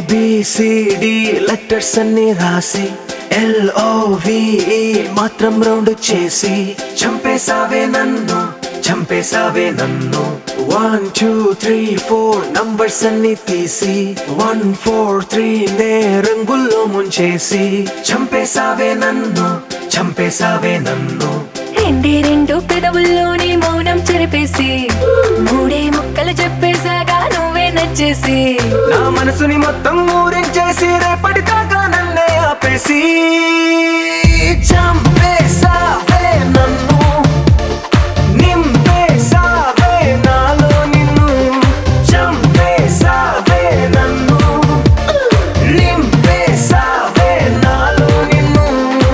A B C D letters అన్ని రాసి L O V E మాత్రం రౌండ్ చేసి చంపేసావే నన్ను చంపేసావే నన్ను one two three four numbers అన్ని తీసి వన్ ఫోర్ త్రీ నే రంగుల్లో ముంచేసి చంపేసావే నన్ను చంపేసావే నన్ను రెండే రెండు పెదవుల్లోని మౌనం చెరిపేసి మూడే ముక్కలు చెప్పేసాగా నువ్వే నచ్చేసి నా మనసుని మొత్తం ఊరించేసి రేపటి దాకా నన్నే ఆపేసి చంపేసావే నన్ను నింపేసావే నాలో నిన్ను చంపేసావే నన్ను నింపేసావే నాలో నిన్ను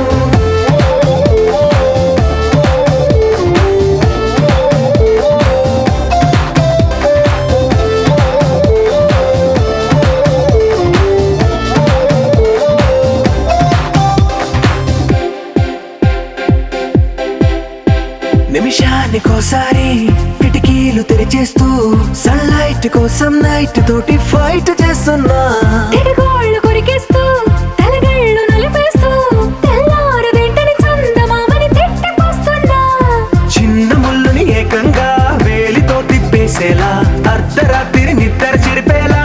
నిమిషానికోసారి కిటికీలు తెరిచేస్తూ సన్లైట్ కోసం నైట్ తోటి ఫైట్ చేస్తున్నా తెగగోళ్ళు కొరికేస్తూ తలగళ్ళు నలిపేస్తూ తెల్లారదేంటని చందమామని తిట్టిపోస్తున్నా చిన్న ముళ్ళుని ఏకంగా వేలితో తిప్పేసేలా అర్ధరాత్రి నిద్ర చెరిపేలా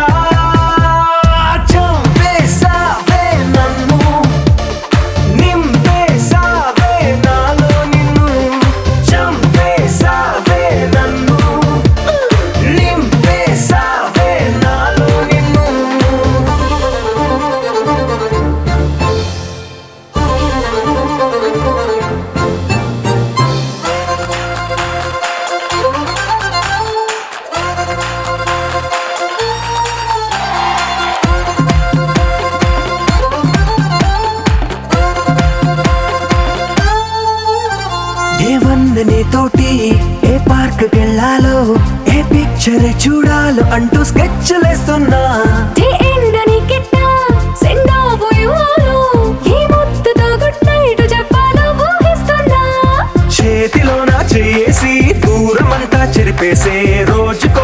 చంపేసావే నన్ను నింపేసావే నాలో నిన్ను చంపేసావే నన్ను నింపేసావే నాలో నిన్ను ఏవన్న తోటి ఏ పార్క్ కెళ్ళాలో ఏ పిక్చర్ చూడాలో అంటూ స్కెచ్లేస్తున్నా డే ఎండని గిట్ట సెండ్ ఆఫ్ ఇవ్వాలో ఈ ముద్దుతో గుడ్ నైట్ చెప్పాలో ఊహిస్తున్నా చేతిలో నా చేసి దూరమంతా చెరిపేసే రోజు